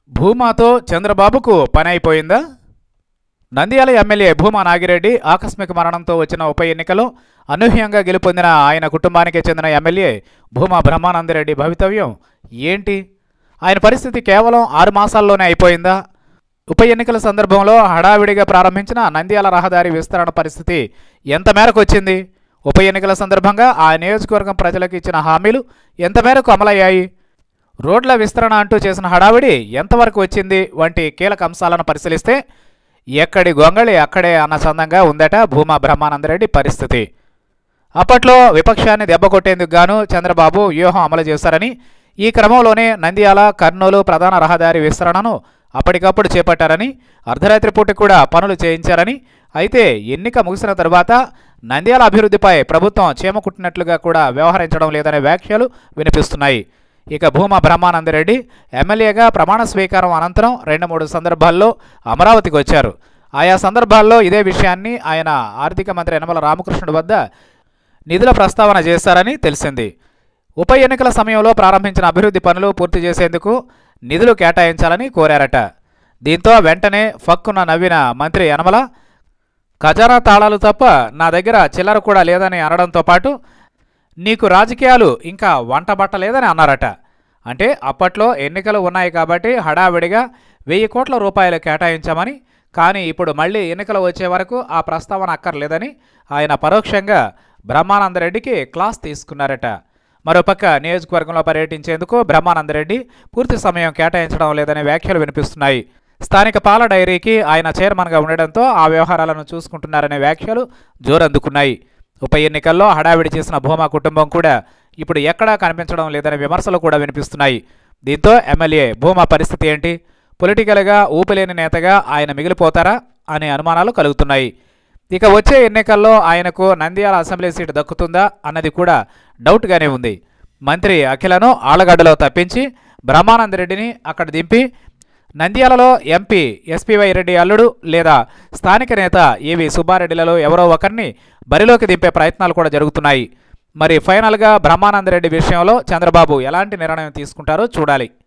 భూమాతో చంద్రబాబుకు పని అయిపోయిందా నంద్యాల ఎమ్మెల్యే భూమా నాగిరెడ్డి ఆకస్మిక మరణంతో వచ్చిన ఉప ఎన్నికలో అనూహ్యంగా గెలుపొందిన ఆయన కుటుంబానికి చెందిన ఎమ్మెల్యే భూమా బ్రహ్మానందరెడ్డి భవితవ్యం ఏంటి ఆయన పరిస్థితి కేవలం ఆరు మాసాల్లోనే అయిపోయిందా ఉప ఎన్నికల సందర్భంలో హడావిడిగా ప్రారంభించిన నంద్యాల రహదారి విస్తరణ పరిస్థితి ఎంత మేరకు వచ్చింది ఉప ఎన్నికల సందర్భంగా ఆ నియోజకవర్గం ప్రజలకు ఇచ్చిన హామీలు ఎంత మేరకు అమలయ్యాయి రోడ్ల విస్తరణ అంటూ చేసిన హడావిడి ఎంతవరకు వచ్చింది వంటి కీలక అంశాలను పరిశీలిస్తే ఎక్కడి గొంగళి అక్కడే అన్న చందంగా ఉందట భూమా బ్రహ్మానందరెడ్డి పరిస్థితి అప్పట్లో విపక్షాన్ని దెబ్బకొట్టేందుకు గాను చంద్రబాబు వ్యూహం అమలు చేశారని ఈ క్రమంలోనే నంద్యాల కర్నూలు ప్రధాన రహదారి విస్తరణను అప్పటికప్పుడు చేపట్టారని అర్ధరాత్రి పూట కూడా పనులు చేయించారని అయితే ఎన్నిక ముగిసిన తరువాత నంద్యాల అభివృద్ధిపై ప్రభుత్వం చేమకుట్టినట్లుగా కూడా వ్యవహరించడం లేదనే వ్యాఖ్యలు వినిపిస్తున్నాయి ఇక భూమా బ్రహ్మానందరెడ్డి ఎమ్మెల్యేగా ప్రమాణ స్వీకారం అనంతరం రెండు మూడు సందర్భాల్లో అమరావతికి వచ్చారు ఆయా సందర్భాల్లో ఇదే విషయాన్ని ఆయన ఆర్థిక మంత్రి యనమల రామకృష్ణుడి వద్ద నిధుల ప్రస్తావన చేశారని తెలిసింది ఉప ఎన్నికల సమయంలో ప్రారంభించిన అభివృద్ధి పనులు పూర్తి చేసేందుకు నిధులు కేటాయించాలని కోరారట దీంతో వెంటనే ఫక్కున నవ్విన మంత్రి యనమల ఖజానా తాళాలు తప్ప నా దగ్గర చిల్లర కూడా లేదని అనడంతో పాటు నీకు రాజకీయాలు ఇంకా వంటబట్టలేదని అన్నారట అంటే అప్పట్లో ఎన్నికలు ఉన్నాయి కాబట్టి హడావిడిగా వెయ్యి కోట్ల రూపాయలు కేటాయించామని కానీ ఇప్పుడు మళ్ళీ ఎన్నికలు వచ్చే వరకు ఆ ప్రస్తావన అక్కర్లేదని ఆయన పరోక్షంగా బ్రహ్మానందరెడ్డికి క్లాస్ తీసుకున్నారట మరోపక్క నియోజకవర్గంలో పర్యటించేందుకు బ్రహ్మానందరెడ్డి పూర్తి సమయం కేటాయించడం లేదనే వ్యాఖ్యలు వినిపిస్తున్నాయి స్థానిక పాల డైరీకి ఆయన చైర్మన్గా ఉండడంతో ఆ వ్యవహారాలను చూసుకుంటున్నారనే వ్యాఖ్యలు జోరందుకున్నాయి ఉప ఎన్నికల్లో హడావిడి చేసిన భూమా కుటుంబం కూడా ఇప్పుడు ఎక్కడా కనిపించడం లేదనే విమర్శలు కూడా వినిపిస్తున్నాయి దీంతో ఎమ్మెల్యే భూమా పరిస్థితి ఏంటి పొలిటికల్గా ఊపిలేని నేతగా ఆయన మిగిలిపోతారా అనే అనుమానాలు కలుగుతున్నాయి ఇక వచ్చే ఎన్నికల్లో ఆయనకు నంద్యాల అసెంబ్లీ సీటు దక్కుతుందా అన్నది కూడా డౌట్గానే ఉంది మంత్రి అఖిలను ఆలగడ్డలో తప్పించి బ్రహ్మానందరెడ్డిని అక్కడ దింపి నంద్యాలలో ఎంపీ ఎస్పీవై రెడ్డి అల్లుడు లేదా స్థానిక నేత ఏవి సుబ్బారెడ్డిలలో ఎవరో ఒకరిని బరిలోకి దింపే ప్రయత్నాలు కూడా జరుగుతున్నాయి మరి ఫైనల్గా బ్రహ్మానందరెడ్డి విషయంలో చంద్రబాబు ఎలాంటి నిర్ణయం తీసుకుంటారో చూడాలి